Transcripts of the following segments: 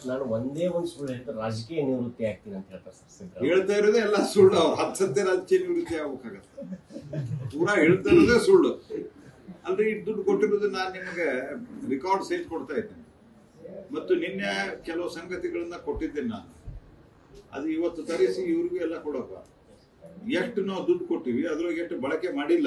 ನಾನು ಒಂದೇ ಒಂದು ಸುಳ್ಳು ಹೇಳ್ತಾರೆ ರಾಜಕೀಯ ನಿವೃತ್ತಿ ಆಗ್ತೀನಿ ಅಂತ ಹೇಳ್ತಾರೆ ಸರ್ ಸಿದ್ದರಾಮಯ್ಯ ಹೇಳ್ತಾ ಇರೋದೇ ಎಲ್ಲ ಸುಳ್ಳು ಅವ್ರು ಹತ್ತು ಸತ್ಯ ರಾಜಕೀಯ ನಿವೃತ್ತಿ ಆಗ್ಬೇಕಾಗತ್ತೆ ಪೂರಾ ಹೇಳ್ತಾ ಇರೋದೇ ಸುಳ್ಳು ಅಲ್ರಿ ಇಷ್ಟು ದುಡ್ಡು ಕೊಟ್ಟಿರೋದು ನಾನು ನಿಮಗೆ ರೆಕಾರ್ಡ್ ಸಹಿತ ಕೊಡ್ತಾ ಇದ್ದೇನೆ ಮತ್ತು ನಿನ್ನೆ ಕೆಲವು ಸಂಗತಿಗಳನ್ನ ಕೊಟ್ಟಿದ್ದೇನೆ ನಾನು ಅದು ಇವತ್ತು ತರಿಸಿ ಇವ್ರಿಗೂ ಎಲ್ಲ ಕೊಡಪ್ಪ ಎಷ್ಟು ನಾವು ದುಡ್ಡು ಕೊಟ್ಟಿವಿ ಅದ್ರೊಳಗೆ ಎಷ್ಟು ಬಳಕೆ ಮಾಡಿಲ್ಲ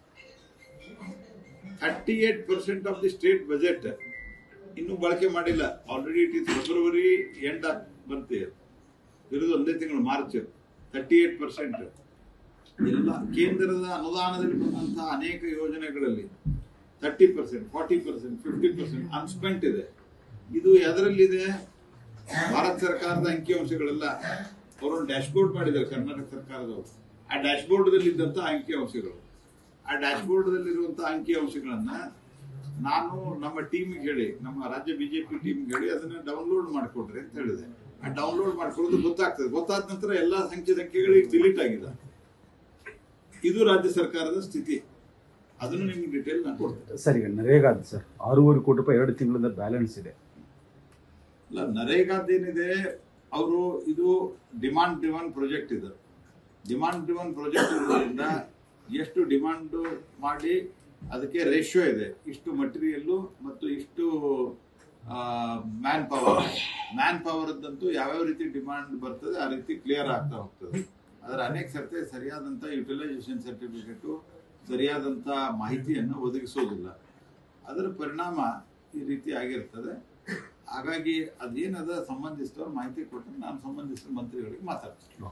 thirty eight percent of the state budget ಇನ್ನೂ ಬಳಕೆ ಮಾಡಿಲ್ಲ already it is February end ಬಂತೆ ಇರೋದು ಒಂದೇ ತಿಂಗಳು ಮಾರ್ಚ್ ತರ್ಟಿ ಏಟ್ ಪರ್ಸೆಂಟ್ ಎಲ್ಲ ಕೇಂದ್ರದ ಅನುದಾನದಲ್ಲಿ ಬಂದಂತಹ ಅನೇಕ ಯೋಜನೆಗಳಲ್ಲಿ thirty percent forty percent fifty percent unspent ಇದೆ ಇದು ಎದರಲ್ಲಿದೆ ಭಾರತ ಸರ್ಕಾರದ ಅಂಕಿಅಂಶಗಳೆಲ್ಲ ಅವರೊಂದು ಡ್ಯಾಶ್ಬೋರ್ಡ್ ಮಾಡಿದ್ದಾರೆ ಕರ್ನಾಟಕ ಸರ್ಕಾರದವರು ಆ ಡ್ಯಾಶ್ಬೋರ್ಡ್ದಲ್ಲಿ ಇದ್ದಂತಹ ಅಂಕಿಅಂಶಗಳು ಆ ಡ್ಯಾಶ್ಬೋರ್ಡ್ದಲ್ಲಿರುವಂತಹ ಅಂಕಿಅಂಶಗಳನ್ನ ನಾನು ನಮ್ಮ ಟೀಮಿಗೆ ಹೇಳಿ ನಮ್ಮ ರಾಜ್ಯ ಬಿಜೆಪಿ ಟೀಮ್ಗೆ ಹೇಳಿ ಅದನ್ನ ಡೌನ್ಲೋಡ್ ಮಾಡಿಕೊಡ್ರಿ ಅಂತ ಹೇಳಿದೆ ಆ ಡೌನ್ಲೋಡ್ ಮಾಡ್ಕೊಳ್ಳೋದು ಗೊತ್ತಾಗ್ತದೆ ಗೊತ್ತಾದ ನಂತರ ಎಲ್ಲಾ ಸಂಖ್ಯೆ ಸಂಖ್ಯೆಗಳಿಗೆ ಡಿಲೀಟ್ ಆಗಿದೆ ಇದು ರಾಜ್ಯ ಸರ್ಕಾರದ ಸ್ಥಿತಿ ಅದನ್ನು ನಿಮ್ಗೆ ಡೀಟೇಲ್ ನಾನು ಕೊಡ್ತೇನೆ ಸರ್ ಈಗ ನರೇಗಾದ ಸರ್ ಆರೂವರೆ ಕೋಟಿ ರೂಪಾಯಿ ಎರಡು ತಿಂಗಳಿಂದ ಬ್ಯಾಲೆನ್ಸ್ ಇದೆ ಅಲ್ಲ ನರೇಗಾದೇನಿದೆ ಅವರು ಇದು ಡಿಮಾಂಡ್ ಡ್ರಿವನ್ ಪ್ರಾಜೆಕ್ಟ್ ಇದು ಡಿಮಾಂಡ್ ಡ್ರಿವನ್ ಪ್ರಾಜೆಕ್ಟ್ ಇರೋದ್ರಿಂದ ಎಷ್ಟು ಡಿಮಾಂಡ್ ಮಾಡಿ ಅದಕ್ಕೆ ರೇಷಿಯೋ ಇದೆ ಇಷ್ಟು ಮಟೀರಿಯಲ್ಲು ಮತ್ತು ಇಷ್ಟು ಮ್ಯಾನ್ ಪವರ್ ಮ್ಯಾನ್ ಪವರ್ದಂತೂ ಯಾವ್ಯಾವ ರೀತಿ ಡಿಮಾಂಡ್ ಬರ್ತದೆ ಆ ರೀತಿ ಕ್ಲಿಯರ್ ಆಗ್ತಾ ಹೋಗ್ತದೆ ಅದರ ಅನೇಕ ಸರ್ತಿ ಸರಿಯಾದಂಥ ಯುಟಿಲೈಸೇಷನ್ ಸರ್ಟಿಫಿಕೇಟು ಸರಿಯಾದಂಥ ಮಾಹಿತಿಯನ್ನು ಒದಗಿಸೋದಿಲ್ಲ ಅದರ ಪರಿಣಾಮ ಈ ರೀತಿ ಆಗಿರ್ತದೆ ಹಾಗಾಗಿ ಅದೇನದ ಸಂಬಂಧಿಸಿದವ್ರು ಮಾಹಿತಿ ಕೊಟ್ಟರೆ ನಾನು ಸಂಬಂಧಿಸಿದ ಮಂತ್ರಿಗಳಿಗೆ ಮಾತಾಡ್ತೀನಿ